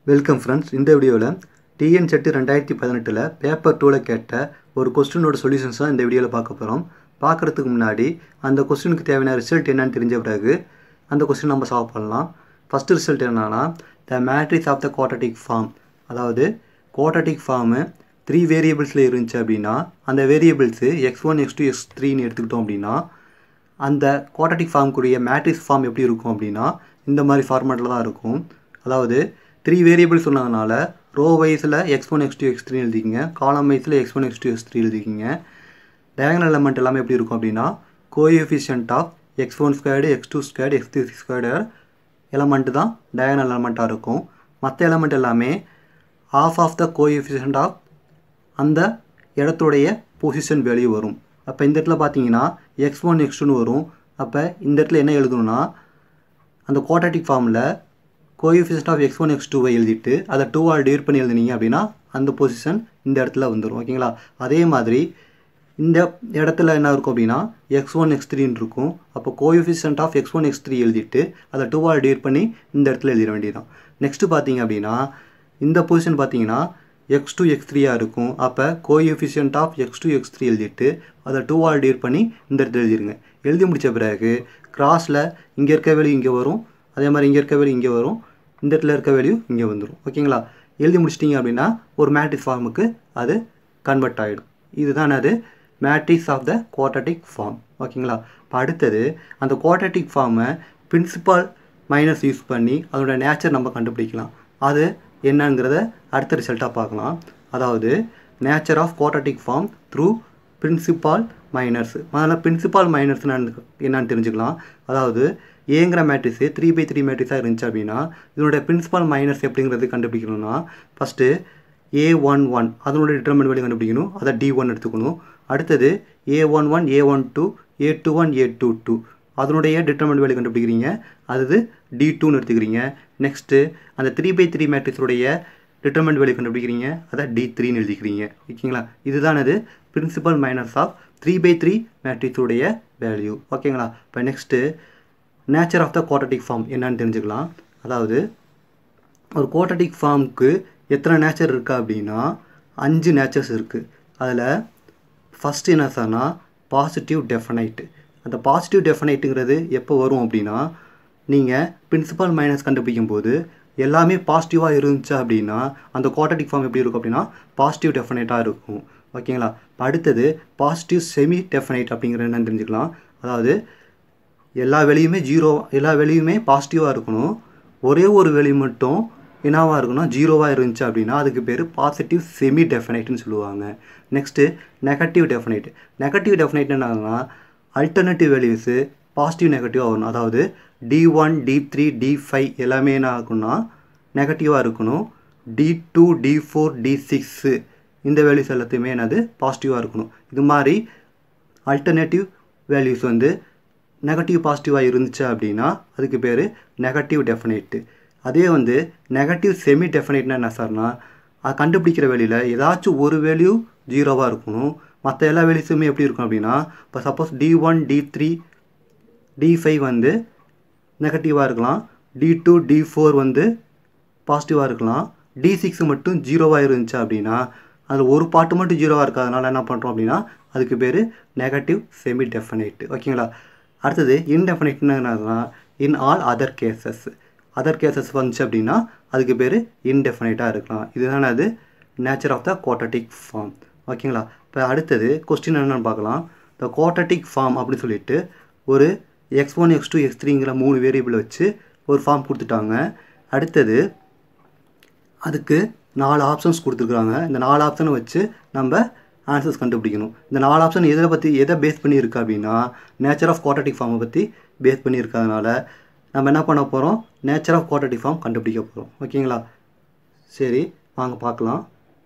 welcome friends இந்த வீடியோவில் TN set ரெண்டாயிரத்தி பதினெட்டில் பேப்பர் டூவில் கேட்ட ஒரு கொஸ்டினோட சொல்யூஷன்ஸ் தான் இந்த வீடியோவில் பார்க்க போகிறோம் பார்க்குறதுக்கு முன்னாடி அந்த கொஸ்டினுக்கு தேவையான ரிசல்ட் என்னன்னு தெரிஞ்ச பிறகு அந்த கொஸ்டின் நம்ம சால்வ் பண்ணலாம் ஃபஸ்ட்டு ரிசல்ட் என்னன்னா the matrix of the quadratic form அதாவது குவாட்டடிக் ஃபார்மு த்ரீ வேரியபிள்ஸில் இருந்துச்சு அப்படின்னா அந்த variables x one x two x த்ரீன்னு எடுத்துக்கிட்டோம் அப்படின்னா அந்த குவாட்டடிக் ஃபார்முக்குரிய மேட்ரிக்ஸ் ஃபார்ம் எப்படி இருக்கும் அப்படின்னா இந்த மாதிரி ஃபார்மேட்டில் தான் இருக்கும் அதாவது த்ரீ வேரியபிள் சொன்னதுனால ரோ வைஸில் x one x two x three எழுதிக்கிங்க காலம் வைஸில் x one x two x three எழுதிக்கிங்க டயகனல் எலமெண்ட் எல்லாமே எப்படி இருக்கும் அப்படின்னா coefficient of x one squared x two squared x three squared element தான் டயகனல் எலமெண்ட்டாக இருக்கும் மற்ற எலமெண்ட் எல்லாமே of of the coefficient of அந்த இடத்துடைய பொசிஷன் வேல்யூ வரும் அப்போ இந்த இடத்துல பார்த்தீங்கன்னா எக்ஸ் ஒன் எக்ஸ் டூன்னு வரும் அப்போ இந்த இடத்துல என்ன எழுதணும்னா அந்த குவாட்டாட்டிக் ஃபார்மில் coefficient of x one x டூவை எழுதிட்டு அதை டூ ஆல் டிவைட் பண்ணி எழுதுனீங்க அப்படின்னா அந்த பொசிஷன் இந்த இடத்துல வந்துடும் ஓகேங்களா அதே மாதிரி இந்த இடத்துல என்ன இருக்கும் அப்படின்னா எக்ஸ் ஒன் எக்ஸ் த்ரீன்னு இருக்கும் அப்போ coefficient of x one x three எழுதிட்டு அதை டூ ஆல் டிவைட் பண்ணி இந்த இடத்துல எழுதிட வேண்டியதுதான் நெக்ஸ்ட்டு பார்த்தீங்க அப்படின்னா இந்த பொசிஷன் பார்த்தீங்கன்னா எக்ஸ் டூ எக்ஸ் த்ரீயாக இருக்கும் அப்போ coefficient of x two x three எழுதிட்டு அதை டூ ஆல் டிவைட் பண்ணி இந்த இடத்துல எழுதிருங்க எழுதி முடித்த பிறகு கிராஸில் இங்கே இருக்க வேல்யூ இங்கே வரும் அதே மாதிரி இங்கே இருக்க வேல்யூ இங்கே வரும் இந்த இடத்துல இருக்க வேல்யூ இங்கே வந்துடும் ஓகேங்களா எழுதி முடிச்சிட்டிங்க அப்படின்னா ஒரு மேட்ரிக்ஸ் ஃபார்முக்கு அது கன்வெர்ட் ஆகிடும் இதுதான் அது matrix of the quadratic form ஓகேங்களா இப்போ அடுத்தது அந்த குவாட்டடிக் ஃபார்மை பிரின்சிபால் மைனஸ் யூஸ் பண்ணி அதோட நேச்சர் நம்ம கண்டுபிடிக்கலாம் அது என்னங்கிறத அடுத்த ரிசல்ட்டாக பார்க்கலாம் அதாவது nature of quadratic form through principal minors முதல்ல பிரின்சிபால் மைனர்ஸ் என்னன்னு தெரிஞ்சுக்கலாம் அதாவது ஏங்கிற மேட்ரிக்ஸு த்ரீ பை த்ரீ மேட்ரிக்ஸாக இருந்துச்சு அப்படின்னா இதனுடைய பிரின்சிபால் மைனர்ஸ் எப்படிங்கிறது கண்டுபிடிக்கணும்னா ஃபஸ்ட்டு ஏ ஒன் ஒன் அதனுடைய டிட்டர்மெண்ட் வேல்யூ கண்டுபிடிக்கணும் அதை டி ஒன் எடுத்துக்கணும் அடுத்தது A one one A one two A two one A two two அதனுடைய டிட்டர்மெண்ட் வேல்யூ கண்டுபிடிக்கிறீங்க அது டி டூன்னு எடுத்துக்கிறீங்க நெக்ஸ்ட்டு அந்த த்ரீ பை த்ரீ மேட்ரிக்ஸுடைய டிட்டர்மெண்ட் வேல்யூ கண்டுபிடிக்கிறீங்க அதை டி த்ரீன்னு எழுதிக்கிறீங்க ஓகேங்களா இதுதான் அது principal minus of three by three மேட்ரிக்ஸுடைய வேல்யூ ஓகேங்களா இப்போ next nature of the quadratic form என்னன்னு தெரிஞ்சுக்கலாம் அதாவது ஒரு குவாட்டடிக் ஃபார்முக்கு எத்தனை நேச்சர் இருக்கா அப்படின்னா அஞ்சு நேச்சர்ஸ் இருக்குது அதில் ஃபஸ்ட்டு என்ன சார்னா பாசிட்டிவ் டெஃபனைட்டு அந்த பாசிட்டிவ் டெஃபனைட்டுங்கிறது எப்போ வரும் அப்படின்னா நீங்கள் பிரின்சிபல் மைனஸ் கண்டுபிடிக்கும் போது எல்லாமே பாசிட்டிவாக இருந்துச்சு அப்படின்னா அந்த குவாட்டடிக் ஃபார்ம் எப்படி இருக்கும் அப்படின்னா பாசிட்டிவ் டெஃபனைட்டாக இருக்கும் ஓகேங்களா இப்போ அடுத்தது பாசிட்டிவ் செமி டெஃபனைட் அப்படிங்கிறது என்னன்னு தெரிஞ்சுக்கலாம் அதாவது எல்லா வெளியுமே ஜீரோ எல்லா வெளியுமே பாசிட்டிவாக இருக்கணும் ஒரே ஒரு வெளி மட்டும் என்னவாக இருக்கணும் ஜீரோவாக இருந்துச்சு அப்படின்னா அதுக்கு பேர் பாசிட்டிவ் செமி டெஃபினைட்னு சொல்லுவாங்க next negative definite negative definite என்னன்னா அல்டர்னேட்டிவ் வேல்யூஸு பாசிட்டிவ் நெகட்டிவாக வரணும் அதாவது D one D three D five எல்லாமே என்ன ஆகும்னா நெகட்டிவாக இருக்கணும் D two D four D six இந்த வேல்யூஸ் எல்லாத்தையுமே என்னது பாசிட்டிவாக இருக்கணும் இது மாதிரி அல்டர்னேட்டிவ் வேல்யூஸ் வந்து நெகட்டிவ் பாசிட்டிவாக இருந்துச்சு அப்படின்னா அதுக்கு பேர் நெகட்டிவ் டெஃபினேட்டு அதே வந்து நெகட்டிவ் செமி டெஃபினேட்னா என்ன சார்னா அது கண்டுபிடிக்கிற வேலையில் ஏதாச்சும் ஒரு வேல்யூ ஜீரோவாக இருக்கணும் மற்ற எல்லா வேல்யூஸுமே எப்படி இருக்கும் அப்படின்னா இப்போ suppose D one D three D five வந்து நெகட்டிவாக இருக்கலாம் டி டூ டி ஃபோர் வந்து பாசிட்டிவாக இருக்கலாம் டி சிக்ஸ் மட்டும் ஜீரோவாக இருந்துச்சு அப்படின்னா அதில் ஒரு பாட்டு மட்டும் ஜீரோவாக இருக்காதனால என்ன பண்ணுறோம் அப்படின்னா அதுக்கு பேர் நெகட்டிவ் செமி டெஃபினைட் ஓகேங்களா அடுத்தது இன்டெஃபினைட்னா என்னதுன்னா in all other cases other cases வந்துச்சு அப்படின்னா அதுக்கு பேர் இன்டெஃபினைட்டாக இருக்கலாம் இதுதானே அது nature of the quadratic form ஓகேங்களா இப்போ அடுத்தது கொஸ்டின் என்னென்னு பார்க்கலாம் த குவாட்டடிக் ஃபார்ம் அப்படின்னு சொல்லிட்டு ஒரு x one x two x த்ரீங்கிற மூணு வேரியபிள் வச்சு ஒரு ஃபார்ம் கொடுத்துட்டாங்க அடுத்தது அதுக்கு நாலு ஆப்ஷன்ஸ் கொடுத்துருக்குறாங்க இந்த நாலு ஆப்ஷனை வச்சு நம்ம ஆன்சர்ஸ் கண்டுபிடிக்கணும் இந்த நாலு ஆப்ஷன் எதை பற்றி எதை பேஸ் பண்ணியிருக்கு அப்படின்னா நேச்சர் ஆஃப் குவாட்டடிக் ஃபார்மை பற்றி பேஸ் பண்ணியிருக்கிறதுனால நம்ம என்ன பண்ண போகிறோம் நேச்சர் ஆஃப் குவாட்டடிக் ஃபார்ம் கண்டுபிடிக்க போகிறோம் ஓகேங்களா சரி வாங்க பார்க்கலாம்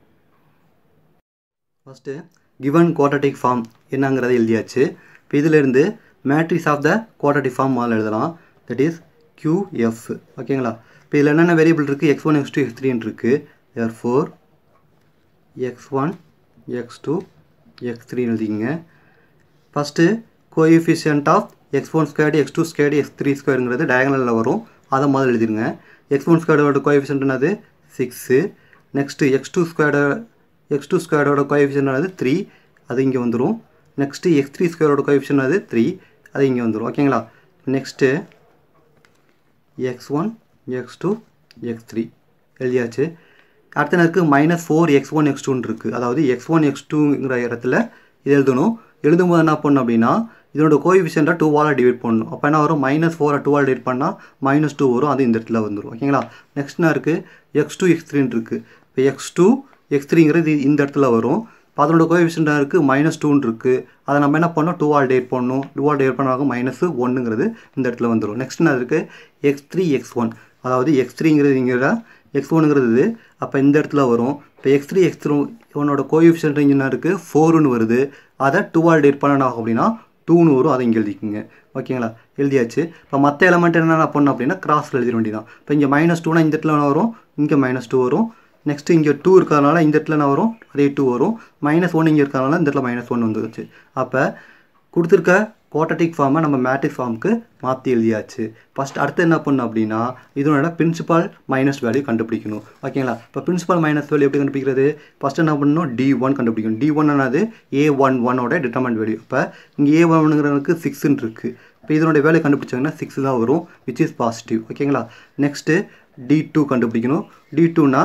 ஃபஸ்ட்டு கிவன் குவாட்டடிக் ஃபார்ம் என்னங்கிறத எழுதியாச்சு இப்போ இதிலேருந்து matrix of the quadratic form முதல்ல எழுதலாம் தட் இஸ் கியூஎஃப் ஓகேங்களா இப்போ இதில் என்னென்ன வேரியபிள் இருக்குது x one x two x த்ரீன்னு இருக்குது therefore x one x two x த்ரீன்னு எழுதிங்க first coefficient of x one squared x two squared x three ஸ்கொயருங்கிறது டயகனலில் வரும் அதை முதல்ல எழுதிருங்க எக்ஸ் ஒன் ஸ்கொயர்டோட கோஎஃபிஷியன்ட் என்னது சிக்ஸு நெக்ஸ்ட்டு எக்ஸ் டூ ஸ்கொயர்டோ எக்ஸ் டூ ஸ்கொயர்டோட கோஎஃபிஷியன் ஆனது த்ரீ அது இங்கே வந்துடும் நெக்ஸ்ட்டு எக்ஸ் த்ரீ ஸ்கொயரோட கோஎஃபிஷியன் ஆனது த்ரீ அது இங்கே வந்துடும் ஓகேங்களா next x one x two x three எழுதியாச்சு அடுத்த நேருக்கு minus four x one x டூன்னு இருக்குது அதாவது எக்ஸ் ஒன் எக்ஸ் டூங்கிற இடத்துல இது எழுதணும் எழுதும்போது என்ன பண்ணணும் அப்படின்னா இதனோட கோஎஃபிஷியண்ட்டாக டூவால் டிவைட் பண்ணணும் அப்போ என்ன வரும் மைனஸ் ஃபோரை டூவால் டிவைட் பண்ணால் மைனஸ் டூ வரும் அது இந்த இடத்துல வந்துடும் ஓகேங்களா நெக்ஸ்ட் என்ன இருக்குது எக்ஸ் டூ எக்ஸ் த்ரீன்னு இருக்குது இப்போ எக்ஸ் டூ எக்ஸ் த்ரீங்கிறது இந்த இடத்துல வரும் இப்போ அதனோட கோஎஃபிஷியண்ட்டாக இருக்குது மைனஸ் டூன்னு இருக்குது அதை நம்ம என்ன பண்ணோம் டூவால் டிவைட் பண்ணணும் டூவால் டிவைட் பண்ணாலும் மைனஸ் ஒன்றுங்கிறது இந்த இடத்துல வந்துடும் நெக்ஸ்ட் என்ன இருக்குது எக்ஸ் த்ரீ எக்ஸ் ஒன் அதாவது எக்ஸ் த்ரீங்கிறது இங்கே எக்ஸ் ஒனுங்கிறது அப்போ இந்த இடத்துல வரும் இப்போ எக்ஸ் த்ரீ எக்ஸ் த்ரீ இவனோட கோஎஃபிஷியன்ட் என்ன இருக்குது ஃபோருன்னு வருது அதை டூவால் டேட் பண்ணணும் ஆகும் அப்படின்னா டூன்னு வரும் அதை இங்கே எழுதிக்குங்க ஓகேங்களா எழுதியாச்சு இப்போ மற்ற எலமெண்ட் என்னென்ன பண்ணணும் அப்படின்னா கிராஸில் எழுதிட வேண்டியதான் இப்போ இங்கே மைனஸ் டூனா இந்த இடத்துல என்ன வரும் இங்கே மைனஸ் டூ வரும் நெக்ஸ்ட்டு இங்கே டூ இருக்கிறதுனால இந்த இடத்துல என்ன வரும் அதே டூ வரும் மைனஸ் ஒன் இங்கே இருக்கிறதுனால இந்த இடத்துல மைனஸ் ஒன் வந்துருச்சு அப்போ கொடுத்துருக்க குவாட்டட்டிக் ஃபார்மை நம்ம மேட்ரிக் ஃபார்முக்கு மாற்றி எழுதியாச்சு ஃபஸ்ட் அடுத்து என்ன பண்ணணும் அப்படின்னா இதனோட பிரின்சிபால் மைனஸ் வேல்யூ கண்டுபிடிக்கணும் ஓகேங்களா இப்போ பிரின்சிபால் மைனஸ் வேல்யூ எப்படி கண்டுபிடிக்கிறது ஃபஸ்ட் என்ன பண்ணணும் டி ஒன் கண்டுபிடிக்கணும் டி ஒன் என்னது ஏ ஒன் ஒன்னோட டிட்டர்மெண்ட் வேல்யூ இப்போ இங்கே ஏ ஒன்னுங்கிறதுக்கு சிக்ஸ்ன்னு இருக்குது இப்போ இதனுடைய வேல்யூ கண்டுபிடிச்சாங்கன்னா சிக்ஸ் தான் வரும் விச் இஸ் பாசிட்டிவ் ஓகேங்களா நெக்ஸ்ட்டு டி டூ கண்டுபிடிக்கணும் டி டூனா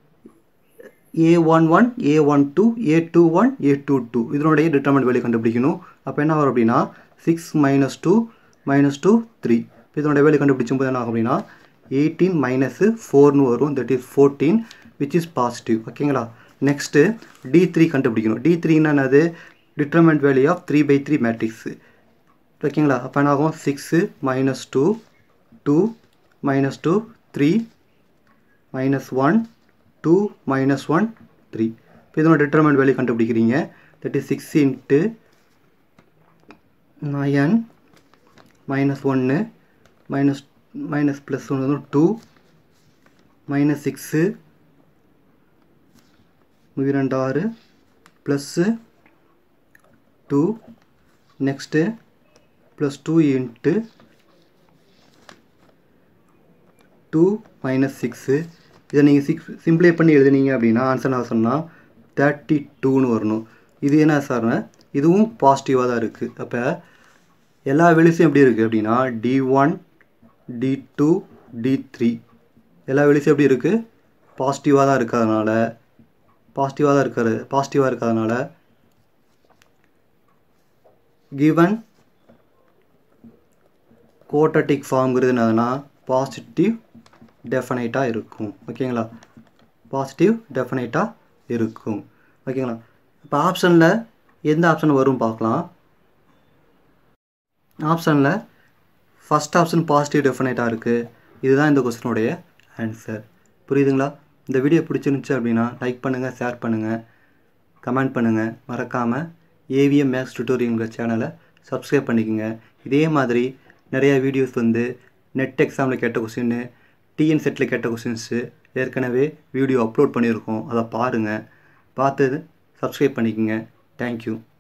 A one one A one two A two one A two two இதனுடைய டிட்டர்மெண்ட் வேல்யூ கண்டுபிடிக்கணும் அப்போ என்ன வரும் அப்படின்னா six minus two minus two three இதனுடைய வேல்யூ கண்டுபிடிச்சும் போது என்ன ஆகும் அப்படின்னா எயிட்டீன் மைனஸு ஃபோர்னு வரும் that is fourteen which is positive ஓகேங்களா நெக்ஸ்ட்டு டி த்ரீ கண்டுபிடிக்கணும் டி த்ரீன்னா என்னது determinant value of three by three matrix ஓகேங்களா அப்போ என்ன ஆகும் six minus two two minus two three minus one two minus one three இப்போ இதனோட டிட்டர்மெண்ட் வேல்யூ கண்டுபிடிக்கிறீங்க that is six into nine minus ஒன்று மைனஸ் மைனஸ் ப்ளஸ் ஒன்று வந்து டூ மைனஸ் சிக்ஸு இரண்டு ஆறு plus two next plus two into two minus six இதை நீங்கள் சிக்ஸ் சிம்பிளை பண்ணி எழுதுனீங்க அப்படின்னா ஆன்சர் நான் சொன்னால் தேர்ட்டி டூன்னு வரணும் இது என்ன சார்னா இதுவும் பாசிட்டிவாக தான் இருக்குது அப்போ எல்லா வெளிஸும் எப்படி இருக்குது அப்படின்னா D one D two D three எல்லா வெளிஸும் எப்படி இருக்குது பாசிட்டிவாக தான் இருக்கிறதுனால பாசிட்டிவாக தான் இருக்கிறது பாசிட்டிவாக இருக்கிறதுனால கிவன் கோட்டட்டிக் ஃபார்ம்ங்கிறது என்னதுன்னா பாசிட்டிவ் டெஃபனைட்டாக இருக்கும் ஓகேங்களா பாசிட்டிவ் டெஃபனைட்டாக இருக்கும் ஓகேங்களா இப்போ ஆப்ஷனில் எந்த ஆப்ஷன் வரும் பார்க்கலாம் ஆப்ஷனில் ஃபஸ்ட் ஆப்ஷன் பாசிட்டிவ் டெஃபனைட்டாக இருக்குது இதுதான் இந்த கொஸ்டினுடைய ஆன்சர் புரியுதுங்களா இந்த வீடியோ பிடிச்சிருந்துச்சு அப்படின்னா லைக் பண்ணுங்கள் ஷேர் பண்ணுங்கள் கமெண்ட் பண்ணுங்கள் மறக்காமல் ஏவிஎம் மேக்ஸ் டுட்டோரியல்ங்கிற சேனலை சப்ஸ்கிரைப் பண்ணிக்கோங்க இதே மாதிரி நிறைய வீடியோஸ் வந்து நெட் எக்ஸாமில் கேட்ட கொஸ்டின்னு டிஎன் செட்டில் கேட்ட கொஸ்டின்ஸு ஏற்கனவே வீடியோ அப்லோட் பண்ணியிருக்கோம் அதை பாருங்கள் பார்த்து சப்ஸ்கிரைப் பண்ணிக்கோங்க தேங்க்யூ